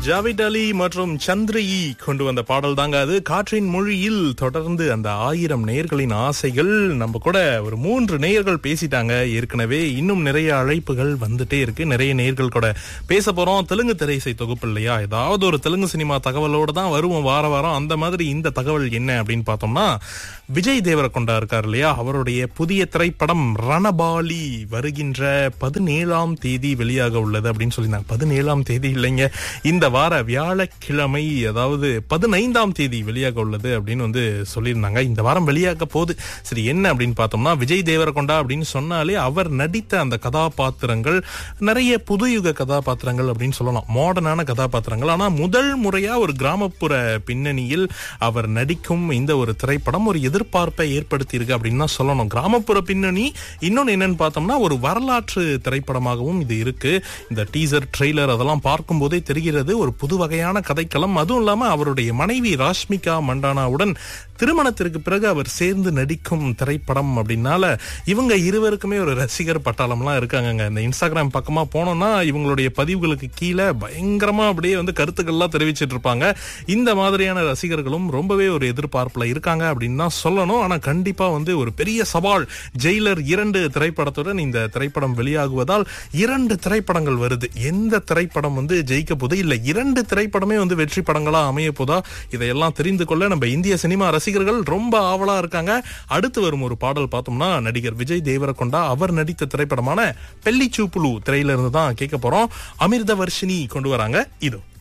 ஜாவித் அலி மற்றும் சந்திரயி கொண்டு வந்த பாடல் தாங்க அது காற்றின் மொழியில் தொடர்ந்து அந்த ஆயிரம் நேயர்களின் ஆசைகள் நம்ம கூட ஒரு மூன்று நேயர்கள் பேசிட்டாங்க ஏற்கனவே இன்னும் நிறைய அழைப்புகள் வந்துட்டே இருக்கு நிறைய நேயர்கள் கூட பேச போறோம் தெலுங்கு திரைசை தொகுப்பு இல்லையா ஏதாவது ஒரு தெலுங்கு சினிமா தகவலோட தான் வருவோம் வார வாரம் அந்த மாதிரி இந்த தகவல் என்ன அப்படின்னு பார்த்தோம்னா விஜய் தேவரகொண்டா இருக்கார் இல்லையா அவருடைய புதிய திரைப்படம் ரணபாலி வருகின்ற பதினேழாம் தேதி வெளியாக உள்ளது அப்படின்னு சொல்லியிருந்தாங்க பதினேழாம் தேதி இல்லைங்க இந்த வார வியாழக்கிழமை அதாவது பதினைந்தாம் தேதி வெளியாக உள்ளது அப்படின்னு வந்து சொல்லியிருந்தாங்க இந்த வாரம் வெளியாக போகுது சரி என்ன அப்படின்னு பார்த்தோம்னா விஜய் தேவரகொண்டா அப்படின்னு சொன்னாலே அவர் நடித்த அந்த கதாபாத்திரங்கள் நிறைய புதுயுக கதாபாத்திரங்கள் அப்படின்னு சொல்லலாம் மாடர்னான கதாபாத்திரங்கள் ஆனா முதல் முறையா ஒரு கிராமப்புற பின்னணியில் அவர் நடிக்கும் இந்த ஒரு திரைப்படம் ஒரு எதிர்பார்ப்பை ஏற்படுத்தி இருக்கு அப்படின்னு தான் சொல்லணும் கிராமப்புற பின்னணி இன்னொன்னு என்னன்னு பார்த்தோம்னா ஒரு வரலாற்று திரைப்படமாகவும் இது இருக்கு இந்த டீசர் ட்ரெய்லர் அதெல்லாம் பார்க்கும்போதே தெரிகிறது ஒரு புது வகையான கதைக்களம் அதுவும் இல்லாம அவருடைய மனைவி ராஷ்மிகா மண்டானாவுடன் திருமணத்திற்கு பிறகு அவர் சேர்ந்து நடிக்கும் திரைப்படம் அப்படின்னால இவங்க இருவருக்குமே ஒரு ரசிகர் பட்டாளம்லாம் இருக்காங்கங்க இந்த இன்ஸ்டாகிராம் பக்கமா போனோம்னா இவங்களுடைய பதிவுகளுக்கு கீழே பயங்கரமா அப்படியே வந்து கருத்துக்கள்லாம் தெரிவிச்சிட்டு இருப்பாங்க இந்த மாதிரியான ரசிகர்களும் ரொம்பவே ஒரு எதிர்பார்ப்புல இருக்காங்க அப்படின்னு தான் சொல்லணும் ஆனா கண்டிப்பா வந்து ஒரு பெரிய சவால் ஜெயிலர் இரண்டு திரைப்படத்துடன் இந்த திரைப்படம் வெளியாகுவதால் இரண்டு திரைப்படங்கள் வருது எந்த திரைப்படம் வந்து ஜெயிக்க போகுது இல்ல இரண்டு திரைப்படமே வந்து வெற்றி படங்களா அமைய போதா இதையெல்லாம் தெரிந்து கொள்ள நம்ம இந்திய சினிமா ரசிகர்கள் ரொம்ப ஆவலா இருக்காங்க அடுத்து வரும் ஒரு பாடல் பார்த்தோம்னா நடிகர் விஜய் தேவரகொண்டா அவர் நடித்த திரைப்படமான பெல்லி சூப்புலு திரையில இருந்து தான் கேட்க போறோம் அமிர்த வர்ஷினி கொண்டு வராங்க இதோ